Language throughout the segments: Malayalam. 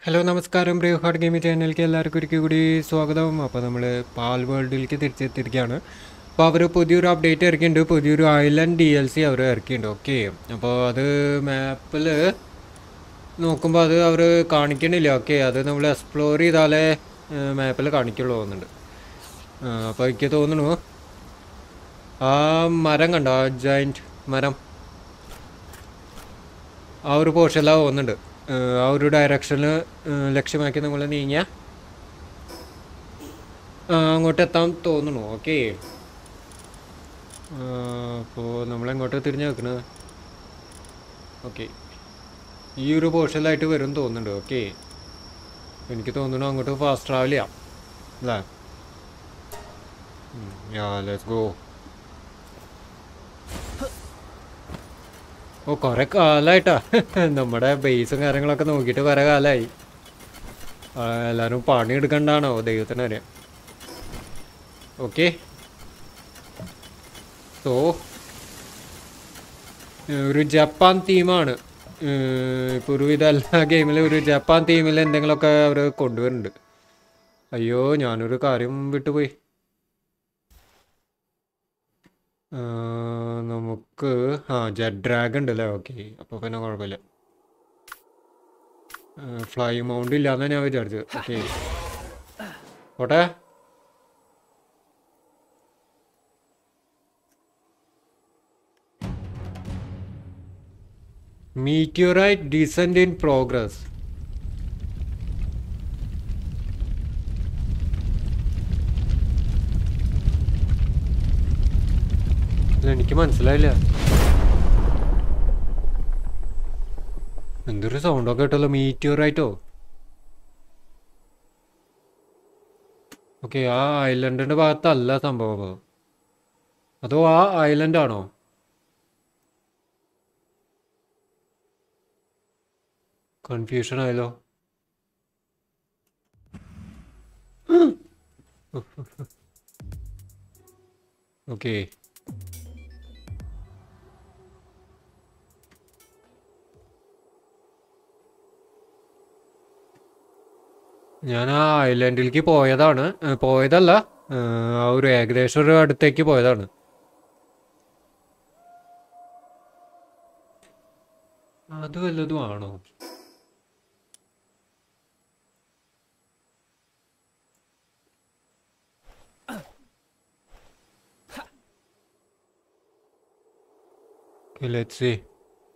ഹലോ നമസ്കാരം ബ്രേവ് ഹാർട്ട് ഗെയിമിംഗ് ചാനലിലേക്ക് എല്ലാവർക്കും ഒരിക്കൽ കൂടി സ്വാഗതം അപ്പോൾ നമ്മൾ പാൽ വേൾഡിലേക്ക് തിരിച്ചെത്തിയിരിക്കുകയാണ് അപ്പോൾ അവർ പുതിയൊരു അപ്ഡേറ്റ് ഇറക്കിയിട്ടുണ്ട് പുതിയൊരു ഐലൻഡ് ഡി എൽ സി അവർ ഇറക്കിയിട്ടുണ്ട് ഓക്കെ അപ്പോൾ അത് മാപ്പിൽ നോക്കുമ്പോൾ അത് അവർ കാണിക്കണില്ല ഓക്കെ അത് നമ്മൾ എക്സ്പ്ലോർ ചെയ്താലേ മാപ്പിൽ കാണിക്കുള്ളൂ തോന്നുന്നുണ്ട് ആ, അപ്പോൾ എനിക്ക് തോന്നുന്നു ആ മരം കണ്ടോ ആ ജൈൻറ്റ് മരം ആ ഒരു പോർഷനിലാണ് പോകുന്നുണ്ട് ഏഹ് ആ ഒരു ഡയറക്ഷനിൽ ലക്ഷ്യമാക്കി നമ്മൾ നീങ്ങിയ അങ്ങോട്ട് എത്താൻ തോന്നുന്നു ഓക്കെ അപ്പോൾ നമ്മളെങ്ങോട്ട് തിരിഞ്ഞു വെക്കണത് ഓക്കെ ഈ ഒരു പോർഷനിലായിട്ട് വരും എന്ന് തോന്നുന്നുണ്ട് ഓക്കെ എനിക്ക് തോന്നുന്നു അങ്ങോട്ട് ഫാസ്റ്റ് ട്രാവൽ ചെയ്യാം അല്ലേ യാ ലെറ്റ്സ് ഗോ ഓ കുറെ കാലായിട്ടാ നമ്മുടെ ബേസും കാര്യങ്ങളൊക്കെ നോക്കിയിട്ട് കുറെ കാലായി ആ, എല്ലാരും പണി എടുക്കണ്ടാണോ ദൈവത്തിന് അറിയാം ഓക്കെ സോ ഒരു ജപ്പാൻ തീമാണ് ഇപ്പോൾ ഒരുവിധ എല്ലാ ഗെയിമിലും ഒരു ജപ്പാൻ തീമിൽ എന്തെങ്കിലുമൊക്കെ അവർ കൊണ്ടുവരുന്നുണ്ട് അയ്യോ ഞാനൊരു കാര്യം വിട്ടുപോയി ആ, നമുക്ക് ആ ജെറ്റ് ഡ്രാഗൺ ഉണ്ട് അല്ലേ ഓക്കെ അപ്പോൾ പിന്നെ കുഴപ്പമില്ല ഫ്ലൈ മൗണ്ട് ഇല്ലാന്നാ ഞാൻ വിചാരിച്ചത് ഓക്കെ ഓട്ടെ മീറ്റിയോറൈറ്റ് ഡിസെൻഡ് ഇൻ പ്രോഗ്രസ് ഇല്ല, എനിക്ക് മനസ്സിലായില്ല എന്തൊരു സൗണ്ടൊക്കെ കേട്ടല്ലോ മീറ്റിയോറായിട്ടോ ഓക്കെ ആ ഐലൻഡിന്റെ ഭാഗത്തല്ല സംഭവം അപ്പൊ. അതോ ആ ഐലൻഡ് ആണോ കൺഫ്യൂഷൻ ആയല്ലോ ഓക്കെ ഞാൻ ആ ഐലൻഡിലേക്ക് പോയതാണ് ഏ, പോയതല്ല ഏ, ആ ഒരു ഏകദേശം ഒരു അടുത്തേക്ക് പോയതാണ് അത് വല്ലതും ആണോ Okay, let's see.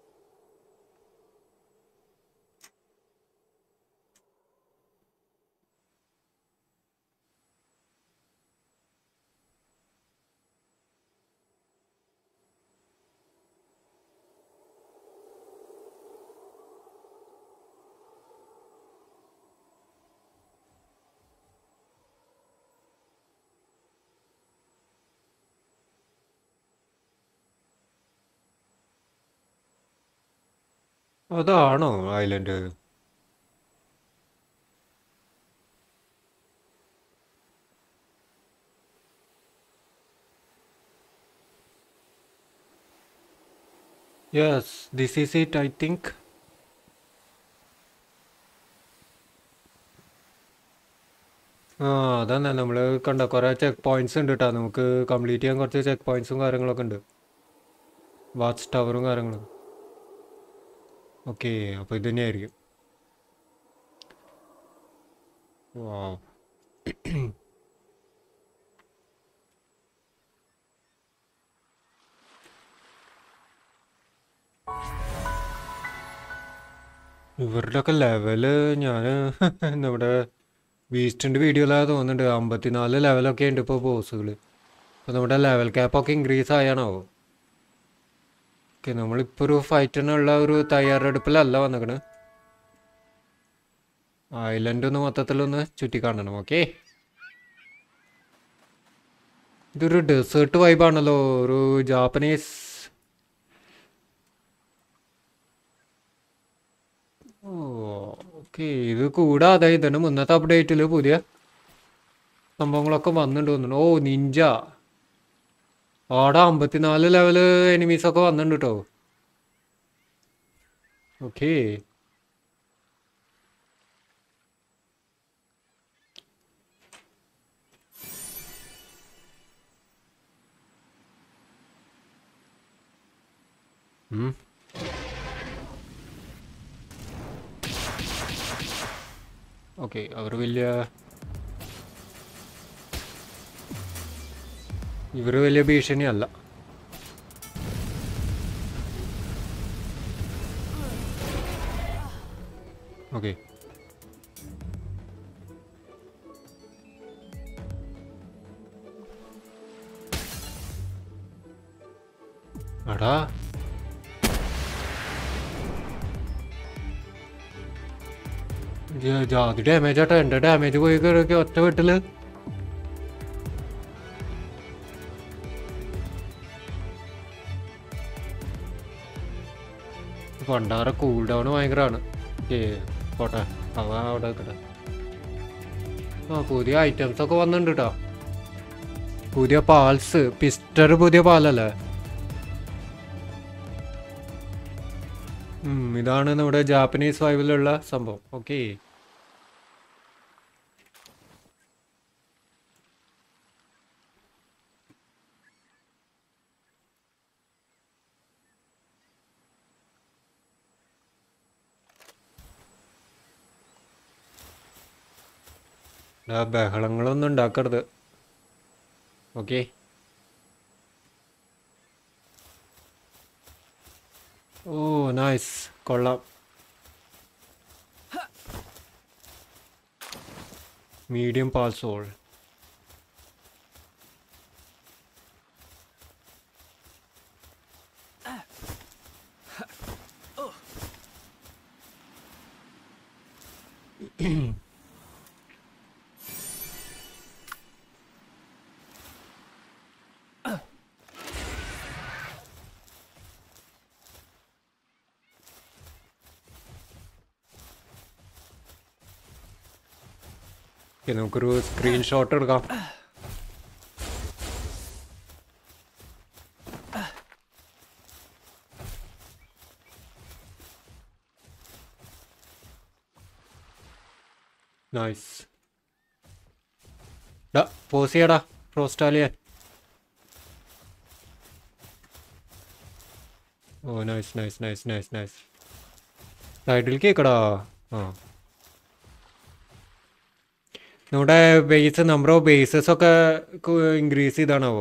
അതാണോ island yes this is it I think ആ അതന്നെ നമ്മൾ കണ്ട കുറേ ചെക്ക് പോയിന്റ്സ് ഉണ്ട് കേട്ടോ നമുക്ക് കംപ്ലീറ്റ് ചെയ്യാൻ കുറച്ച് ചെക്ക് പോയിന്റ്സും കാര്യങ്ങളൊക്കെ ഉണ്ട് വാച്ച് ടവറും കാര്യങ്ങളും ഓക്കെ അപ്പോൾ ഇത് തന്നെയായിരിക്കും വാവ് ഇവരുടെയൊക്കെ ലെവല് ഞാൻ നമ്മുടെ ബീസ്റ്റിൻ്റെ വീഡിയോയിലാണ് തോന്നുന്നുണ്ട് അമ്പത്തിനാല് ലെവലൊക്കെ ഉണ്ട് ഇപ്പോൾ ബോസുകൾ അപ്പോൾ നമ്മുടെ ലെവൽ ക്യാപ്പൊക്കെ ഇൻക്രീസ് ആയാണാവോ ഓക്കെ നമ്മളിപ്പോൾ ഒരു ഫൈറ്റിനുള്ള ഒരു തയ്യാറെടുപ്പിലല്ല വന്നേക്കണ് ഐലൻഡ് ഒന്ന് മൊത്തത്തിലൊന്ന് ചുറ്റി കാണണം ഓക്കെ ഇതൊരു ഡെസേർട്ട് വൈബാണല്ലോ ഒരു ജാപ്പനീസ് ഓ ഓക്കെ ഇത് കൂടാതെ ഇതിന് മുന്നത്തെ അപ്ഡേറ്റിൽ പുതിയ സംഭവങ്ങളൊക്കെ വന്നിട്ട് തോന്നുന്നു ഓ നിഞ്ച ആടെ അമ്പത്തിനാല് ലെവല് എനിമീസ് ഒക്കെ വന്നിട്ടുണ്ട് കേട്ടോ ഓക്കേ ഉം. ഓക്കെ അവർ വലിയ ഇവർ വലിയ ഭീഷണിയല്ല ഓക്കെ എടാ ജ- ജാതി ഡാമേജ് ആട്ടോ എൻ്റെ ഡാമേജ് പോയി കിടക്കി ഒറ്റ വെട്ടില് പണ്ടാറ കൂൾ ഡൗൺ ഭയങ്കരമാണ് ഏ പോട്ടെ അവ അവിടെ നിൽക്കട്ടെ ആ പുതിയ ഐറ്റംസ് ഒക്കെ വന്നിട്ടുണ്ട് കേട്ടോ പുതിയ പാൽസ് പിസ്റ്റർ പുതിയ പാലല്ലേ ഉം, ഇതാണ് നമ്മുടെ ജാപ്പനീസ് വൈബിലുള്ള സംഭവം ഓക്കെ ബഹളങ്ങളൊന്നും ഉണ്ടാക്കരുത് ഓക്കെ ഓ നൈസ് കൊള്ളാം മീഡിയം പാൽസോൾ ഓക്കെ നമുക്കൊരു സ്ക്രീൻഷോട്ട് എടുക്കാം നൈസ് ഡാ പോസ് ചെയ്യടാ Frostallion oh nice nice nice nice nice സൈഡിൽ കേക്കടാ ആ നമ്മുടെ ബേസ് നമ്പർ ഓഫ് ബേസസ് ഒക്കെ ഇൻക്രീസ് ചെയ്താണാവോ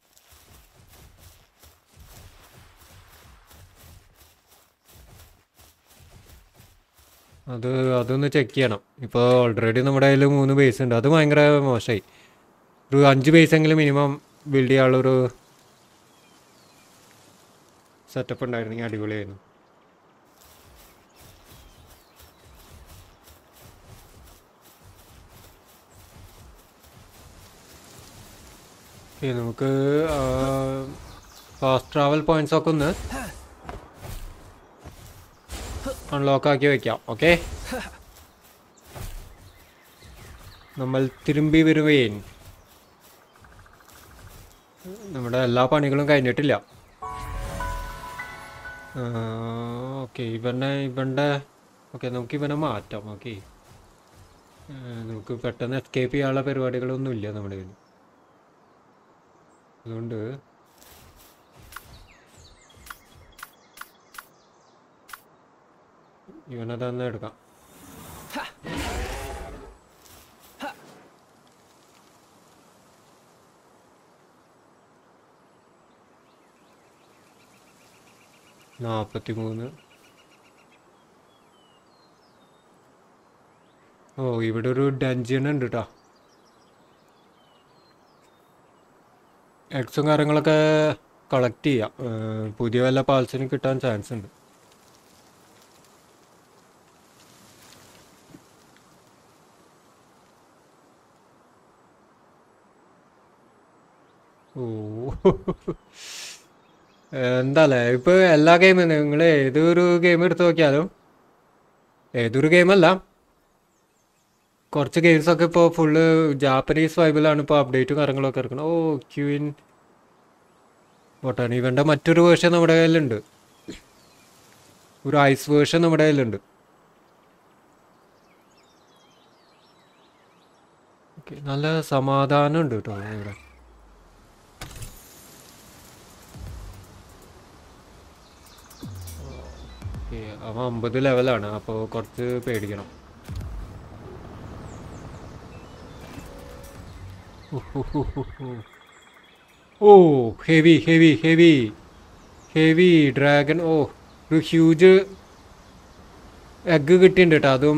അത് അതൊന്ന് ചെക്ക് ചെയ്യണം ഇപ്പോൾ ഓൾറെഡി നമ്മുടെ കയ്യിൽ മൂന്ന് ബേസ് ഉണ്ട് അത് ഭയങ്കര മോശമായി ഒരു അഞ്ച് ബേസ് എങ്കിലും മിനിമം ബിൽഡ് ചെയ്യാനുള്ളൊരു സെറ്റപ്പ് ഉണ്ടായിരുന്നെങ്കിൽ അടിപൊളിയായിരുന്നു ഓക്കെ നമുക്ക് ഫാസ്റ്റ് ട്രാവൽ പോയിന്റ്സ് ഒക്കെ ഒന്ന് അൺലോക്ക് ആക്കി വെക്കാം ഓക്കെ നമ്മൾ തിരുമ്പി വരുവേൻ നമ്മുടെ എല്ലാ പണികളും കഴിഞ്ഞിട്ടില്ല ഓക്കെ ഇവനെ ഇവൻ്റെ ഓക്കെ നമുക്ക് ഇവനെ മാറ്റാം ഓക്കെ നമുക്ക് പെട്ടെന്ന് എസ്കേപ്പ് ചെയ്യാനുള്ള പരിപാടികളൊന്നും ഇല്ല നമ്മുടെ കയ്യിൽ അതുകൊണ്ട് ഇവനെ തന്നെ എടുക്കാം നാൽപ്പത്തി മൂന്ന് ഓ ഇവിടെ ഒരു ഡഞ്ചൻ ഉണ്ട് കേട്ടോ എക്സും കാര്യങ്ങളൊക്കെ കളക്ട് ചെയ്യാം ഏർ പുതിയ വല്ല പാൽസിനും കിട്ടാൻ ചാൻസ് ഉണ്ട് ഓ എന്താല്ലേ ഇപ്പൊ എല്ലാ ഗെയിമും നിങ്ങൾ ഏതൊരു ഗെയിം എടുത്ത് നോക്കിയാലും ഏതൊരു ഗെയിമല്ല കുറച്ച് ഗെയിംസ് ഒക്കെ ഇപ്പോൾ ഫുള്ള് ജാപ്പനീസ് വൈബിലാണ് ഇപ്പോൾ അപ്ഡേറ്റും കാര്യങ്ങളൊക്കെ ഇറക്കണം ഓ ക്യൂൻ ബൊട്ടാണ് ഇവൻ്റെ മറ്റൊരു വേർഷൻ നമ്മുടെ കയ്യിലുണ്ട് ഒരു ഐസ് വേർഷൻ നമ്മുടെ കയ്യിലുണ്ട് ഓക്കെ നല്ല സമാധാനം ഉണ്ട് കേട്ടോ ഇവിടെ ഓക്കെ അവൻ അമ്പത് ലെവലാണ് അപ്പോൾ കുറച്ച് പേടിക്കണം oh heavy heavy heavy heavy dragon oh ഒരു ഹ്യൂജ് എഗ്ഗ് കിട്ടിയിട്ടുണ്ട് കേട്ടോ അതും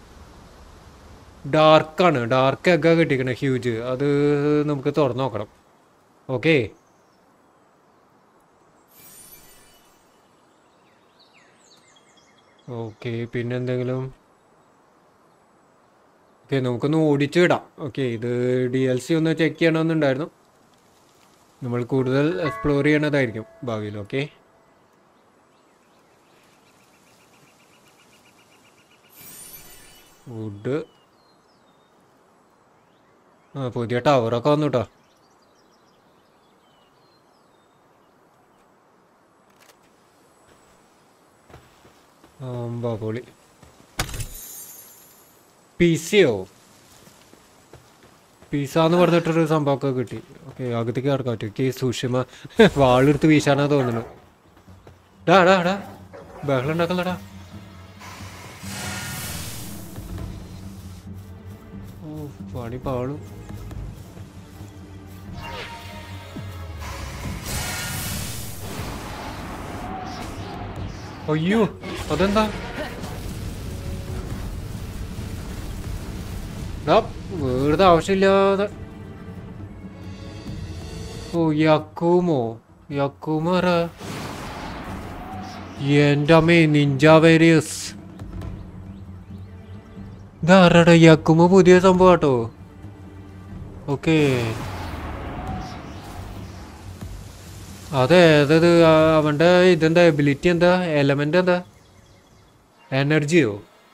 ഡാർക്കാണ് ഡാർക്ക് എഗ്ഗാണ് കിട്ടിയിരിക്കണത് ഹ്യൂജ് അത് നമുക്ക് തുറന്നു നോക്കണം ഓക്കെ ഓക്കെ പിന്നെ എന്തെങ്കിലും ഓക്കെ നമുക്കൊന്ന് ഓടിച്ചു വിടാം ഓക്കെ ഇത് ഡി എൽ സി ഒന്ന് ചെക്ക് ചെയ്യണമെന്നുണ്ടായിരുന്നു നമ്മൾ കൂടുതൽ എക്സ്പ്ലോർ ചെയ്യണതായിരിക്കും ഭാവിയിൽ ഓക്കെ വുഡ് ആ പുതിയ ടവറൊക്കെ വന്നു കേട്ടോ പൊളി പിസിയോ പിസ എന്ന് പറഞ്ഞിട്ടൊരു സംഭവമൊക്കെ കിട്ടി ഓക്കെ അകത്തേക്ക് കിടക്കാൻ പറ്റും എനിക്ക് സുഷിമ വാളെടുത്ത് വീശാനാ തോന്നുന്നു ഡാ ഡാ ഡാ ബഹളം ഉണ്ടാക്കല്ലടാ ഓ പണി പാളും അയ്യോ അതെന്താ ഡാ വെറുതെ ആവശ്യമില്ലാതെ ഓ യക്കൂമോ യക്കൂമറ എൻ്റെ അമ്മേ നിഞ്ച വേരിയസ് ഇതാരടാ യക്കുമോ പുതിയ സംഭവം കേട്ടോ ഓക്കേ അതെ അതത് അവൻ്റെ ഇതെന്താ എബിലിറ്റി എന്താ എലമെന്റ് എന്താ എനർജിയോ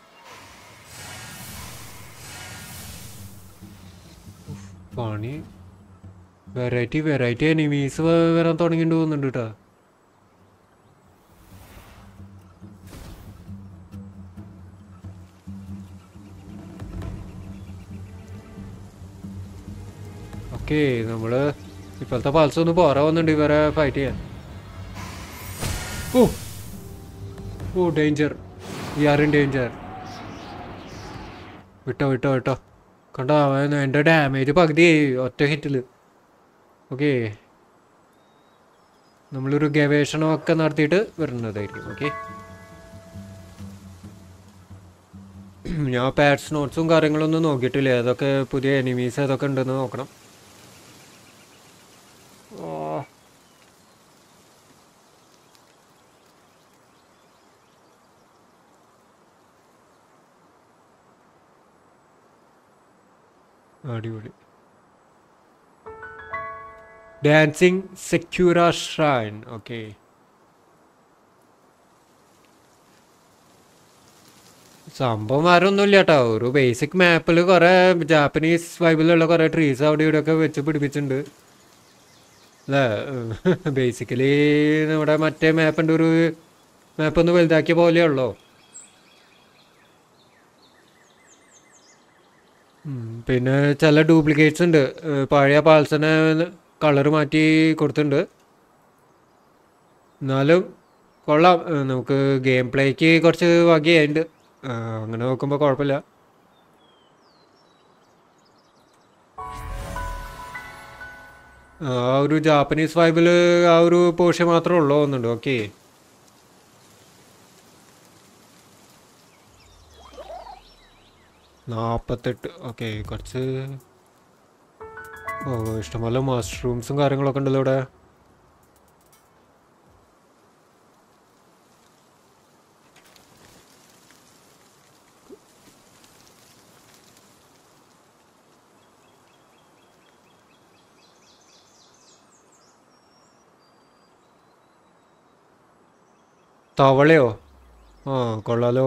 പണി വെറൈറ്റി വെറൈറ്റി എനിമീസ് വരാൻ തുടങ്ങിയിട്ട് തോന്നുന്നുണ്ട് കേട്ടോ ഓക്കെ നമ്മള് ഇപ്പോഴത്തെ പൾസ് ഒന്ന് പോരാ വന്നിട്ടുണ്ട് ഇവരെ ഫൈറ്റ് ചെയ്യാൻ oh oh danger we are in danger വിട്ടോ വിട്ടോ വിട്ടോ കണ്ടോ അവൻ എൻ്റെ ഡാമേജ് പകുതി ഒറ്റ ഹിറ്റിൽ ഓക്കെ നമ്മളൊരു ഗവേഷണമൊക്കെ നടത്തിയിട്ട് വരുന്നതായിരിക്കും ഓക്കെ ഞാൻ പാറ്റ്സ് നോട്ട്സും കാര്യങ്ങളൊന്നും നോക്കിയിട്ടില്ല ഏതൊക്കെ പുതിയ എനിമീസ് ഏതൊക്കെ ഉണ്ടെന്ന് നോക്കണം ഓ അടിപൊളി ഡാൻസിങ് സെക്യൂര ഷ്രൈൻ ഓക്കെ സംഭവം വേറെ ഒന്നുമില്ല കേട്ടോ ഒരു ബേസിക് മാപ്പിൽ കുറെ ജാപ്പനീസ് വൈബിലുള്ള കുറെ ട്രീസ് അവിടെ ഇവിടെയൊക്കെ വെച്ച് പിടിപ്പിച്ചിട്ടുണ്ട് അല്ലേ ബേസിക്കലി നമ്മുടെ മറ്റേ മാപ്പിൻ്റെ ഒരു മാപ്പ് ഒന്ന് വലുതാക്കിയ പോലെയുള്ളോ ഉം, പിന്നെ ചില ഡ്യൂപ്ലിക്കേറ്റ്സ് ഉണ്ട് ഏഹ് പഴയ പാൽസനെ കളർ മാറ്റി കൊടുത്തിട്ടുണ്ട് എന്നാലും കൊള്ളാം ഏഹ് നമുക്ക് ഗെയിം പ്ലേക്ക് കുറച്ച് വകയായിട്ടുണ്ട് ഏഹ് അങ്ങനെ നോക്കുമ്പോൾ കുഴപ്പമില്ല ആ ഒരു ജാപ്പനീസ് വൈബിൽ ആ ഒരു പോർഷൻ മാത്രമേ ഉള്ളൂ തോന്നുന്നുണ്ട് ഓക്കെ നാൽപ്പത്തെട്ട് ഓക്കെ കുറച്ച് ഓ ഇഷ്ടംപോലെ മഷ്റൂംസും കാര്യങ്ങളൊക്കെ ഉണ്ടല്ലോ ഇവിടെ തവളയോ ആ കൊള്ളാലോ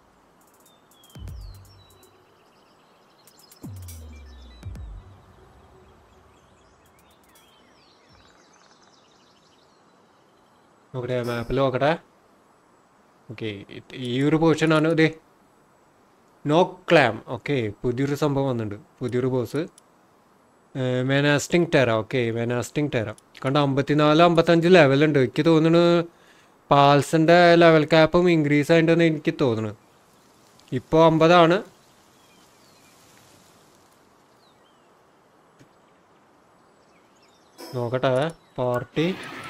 നോക്കട്ടെ മാപ്പിൽ നോക്കട്ടെ ഓക്കെ ഈ ഒരു പൊസിഷനാണ് ഇതേ നോ ക്ലാം ഓക്കെ പുതിയൊരു സംഭവം വന്നിട്ടുണ്ട് പുതിയൊരു boss Menasting Terra okay Menasting Terra കണ്ട അമ്പത്തിനാല് അമ്പത്തഞ്ച് ലെവലുണ്ട് എനിക്ക് തോന്നുന്നു പാൽസിൻ്റെ ലെവൽ ക്യാപ്പും ഇൻക്രീസ് ആയിട്ടുണ്ടെന്ന് എനിക്ക് തോന്നുന്നു ഇപ്പോൾ അമ്പതാണ് നോക്കട്ടെ പാർട്ടി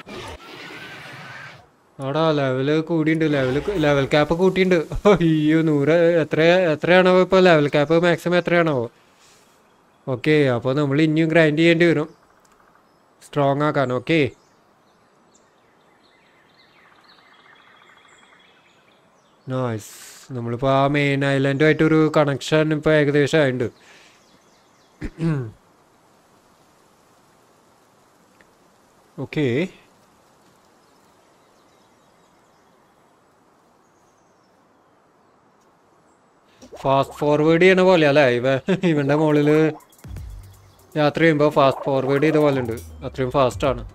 ആടാ ലെവല് കൂടിയുണ്ട് ലെവല് ലെവൽ ക്യാപ്പ് കൂട്ടിയിട്ടുണ്ട് അയ്യോ നൂറ് എത്ര എത്രയാണോ ഇപ്പോൾ ലെവൽ ക്യാപ്പ് മാക്സിമം എത്രയാണോ ഓക്കെ അപ്പോൾ നമ്മൾ ഇനിയും ഗ്രൈൻഡ് ചെയ്യേണ്ടി വരും സ്ട്രോങ് ആക്കാൻ ഓക്കെ നൈസ് നമ്മളിപ്പോൾ ആ മെയിൻ ഐലൻഡുമായിട്ടൊരു കണക്ഷൻ ഇപ്പോൾ ഏകദേശം ആയിട്ടുണ്ട് ഓക്കെ ഫാസ്റ്റ് ഫോർവേഡ് ചെയ്യണ പോലെ അല്ലേ ഇവ ഇവന്റെ മുകളിൽ യാത്ര ചെയ്യുമ്പോൾ ഫാസ്റ്റ് ഫോർവേഡ് ചെയ്ത പോലെ ഉണ്ട് അത്രയും ഫാസ്റ്റ് ആണ്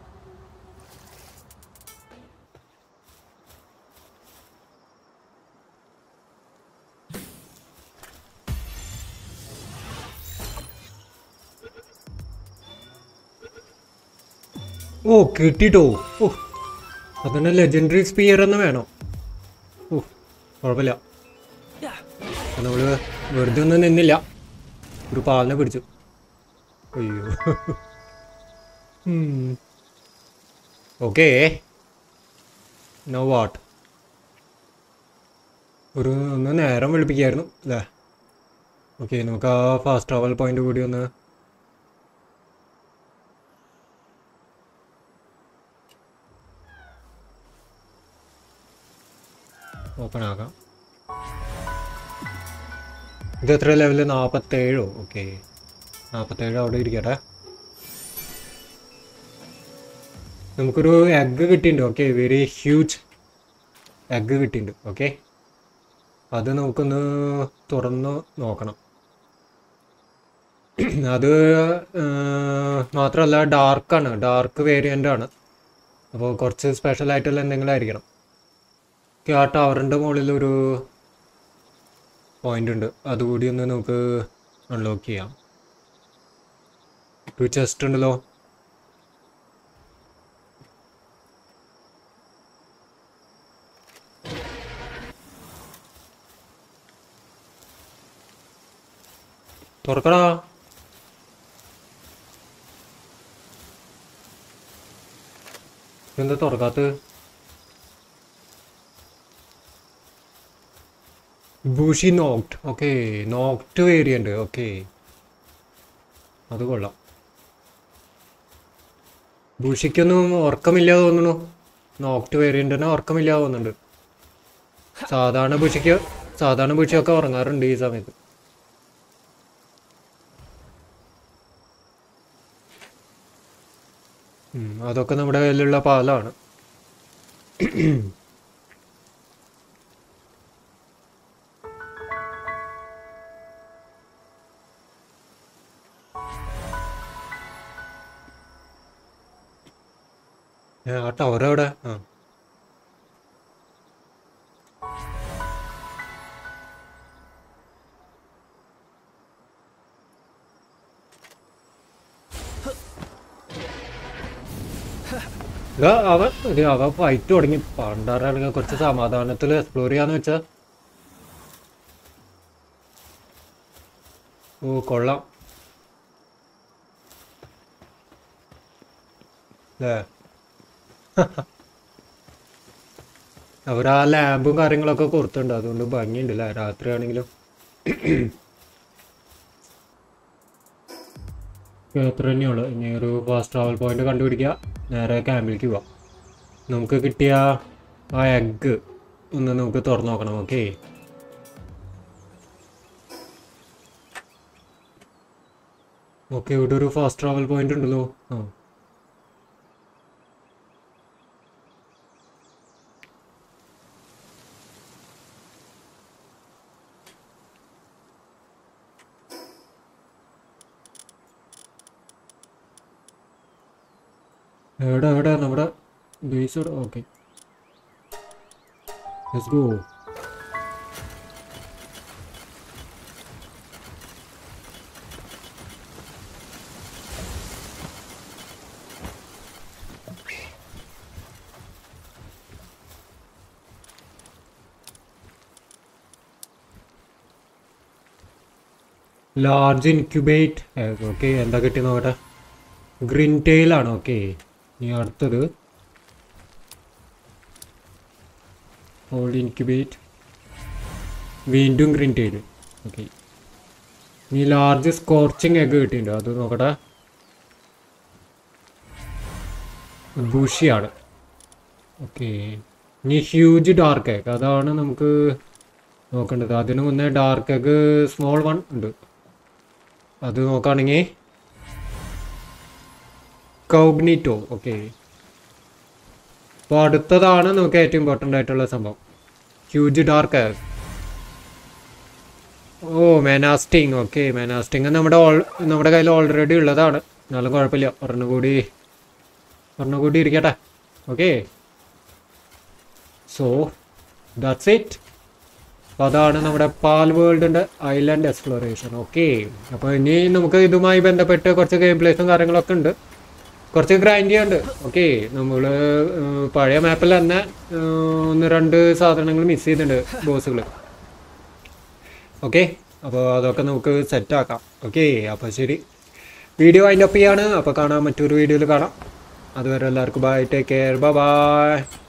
ഓ കിട്ടിട്ടോ ഓ അതന്നെ ലെജൻഡറി സ്പിയർ എന്ന് വേണോ ഓ കുഴപ്പമില്ല നമ്മൾ വെറുതെ ഒന്നും നിന്നില്ല ഒരു പാലിനെ പിടിച്ചു അയ്യോ ഓക്കേ നോ വാട്ട് ഒരു ഒന്ന് നേരം വിളിപ്പിക്കായിരുന്നു അല്ലേ ഓക്കെ നമുക്ക് ആ ഫാസ്റ്റ് ട്രാവൽ പോയിന്റ് കൂടി ഒന്ന് ഓപ്പൺ ആക്കാം ഇത് എത്ര ലെവല് നാൽപ്പത്തേഴോ ഓക്കെ നാൽപ്പത്തേഴ് അവിടെ ഇരിക്കട്ടെ നമുക്കൊരു എഗ്ഗ് കിട്ടിയിട്ടുണ്ട് ഓക്കെ വെരി ഹ്യൂജ് എഗ്ഗ് കിട്ടിയിട്ടുണ്ട് ഓക്കെ അത് നമുക്കൊന്ന് തുറന്ന് നോക്കണം അത് മാത്രമല്ല ഡാർക്കാണ് ഡാർക്ക് വേരിയൻ്റ് ആണ് അപ്പോൾ കുറച്ച് സ്പെഷ്യൽ ആയിട്ടുള്ള എന്തെങ്കിലും ആയിരിക്കണം ഓക്കെ ആ ടവറിൻ്റെ മുകളിൽ ഒരു പോയിന്റ് ഉണ്ട് അതുകൂടി ഒന്ന് നമുക്ക് അൺലോക്ക് ചെയ്യാം ഒരു ചെസ്റ്റ് ഉണ്ടല്ലോ തുറക്കടാ എന്താ തുറക്കാത്തത് Bushi Noct okay Noct variant okay അത് കൊള്ളാം ബൂഷിക്കൊന്നും ഉറക്കമില്ല തോന്നുന്നു നോക്ട് വേരിയന്റിന് ഉറക്കമില്ല തോന്നുന്നുണ്ട് സാധാരണ ബുഷിക്ക് സാധാരണ ബുഷിയൊക്കെ ഉറങ്ങാറുണ്ട് ഈ സമയത്ത് ഉം, അതൊക്കെ നമ്മുടെ കയ്യിലുള്ള പാലാണ് ഏ, ആ ടവർ എവിടെ ആ ഇതാ അവൻ ഇത് അവൻ ഫൈറ്റ് തുടങ്ങി പണ്ടാറാണെങ്കിൽ കുറച്ച് സമാധാനത്തിൽ എക്സ്പ്ലോർ ചെയ്യാന്ന് വെച്ചാ ഓ കൊള്ളാം അല്ലേ അവർ ആ ലാമ്പും കാര്യങ്ങളൊക്കെ കൊടുത്തിട്ടുണ്ട് അതുകൊണ്ട് ഭംഗിയുണ്ട് അല്ലേ രാത്രിയാണെങ്കിലും എത്ര തന്നെയുള്ളു ഇനി ഒരു ഫാസ്റ്റ് ട്രാവൽ പോയിന്റ് കണ്ടുപിടിക്കുക നേരെ ക്യാമ്പിലേക്ക് പോവാം നമുക്ക് കിട്ടിയ ആ എഗ്ഗ് ഒന്ന് നമുക്ക് തുറന്നു നോക്കണം ഓക്കെ ഓക്കെ ഇവിടെ ഒരു ഫാസ്റ്റ് ട്രാവൽ പോയിന്റ് ഉണ്ടല്ലോ ആ എവിടെ എവിടെ നമ്മുടെ base okay let's go large incubate okay എന്താ കിട്ടി നോക്കട്ടെ ഗ്രീൻ ടെയിലാണ് ഓക്കെ ഇനി അടുത്തത് ഹോൾഡ് ഇൻക്യുബേറ്റ് വീണ്ടും ഗ്രീൻ ടെയിൽ ഓക്കെ ഇനി ലാർജ് സ്കോർച്ചിങ് എഗ് കിട്ടിയിട്ടുണ്ട് അത് നോക്കട്ടെ ബുഷിയാണ് ഓക്കെ ഇനി ഹ്യൂജ് ഡാർക്ക് എഗ് അതാണ് നമുക്ക് നോക്കേണ്ടത് അതിന് മുന്നേ ഡാർക്ക് എഗ് സ്മോൾ വൺ ഉണ്ട് അത് നോക്കുകയാണെങ്കിൽ കൗഗ്നിറ്റോ ഓക്കെ അപ്പോൾ അടുത്തതാണ് നമുക്ക് ഏറ്റവും ഇമ്പോർട്ടൻ്റ് ആയിട്ടുള്ള സംഭവം huge dark egg oh Menasting okay Menasting നമ്മുടെ ഓൾ- നമ്മുടെ കയ്യിൽ ഓൾറെഡി ഉള്ളതാണ് എന്നാലും കുഴപ്പമില്ല ഒരെണ്ണം കൂടി ഒരെണ്ണം കൂടി ഇരിക്കട്ടെ ഓക്കെ സോ ദാറ്റ്സ് ഇറ്റ് അപ്പോൾ അതാണ് നമ്മുടെ പാൽ വേൾഡിൻ്റെ ഐലൻഡ് എക്സ്പ്ലോറേഷൻ ഓക്കെ അപ്പോൾ ഇനി നമുക്ക് ഇതുമായി ബന്ധപ്പെട്ട് കുറച്ച് ഗെയിം പ്ലേസും കാര്യങ്ങളൊക്കെ ഉണ്ട് കുറച്ച് ഗ്രൈൻഡ് ചെയ്യാനുണ്ട് ഓക്കെ നമ്മൾ പഴയ മാപ്പിൽ തന്നെ ഏർ, ഒന്ന് രണ്ട് സാധനങ്ങൾ മിസ് ചെയ്തിട്ടുണ്ട് ബോസുകൾ ഓക്കെ അപ്പോൾ അതൊക്കെ നമുക്ക് സെറ്റ് ആക്കാം ഓക്കെ അപ്പോൾ ശരി വീഡിയോ അതിൻ്റെ ഒപ്പം ചെയ്യാണ് അപ്പോൾ കാണാം മറ്റൊരു വീഡിയോയിൽ കാണാം അതുവരെ എല്ലാവർക്കും ബൈ ടേക്ക് കെയർ ബൈ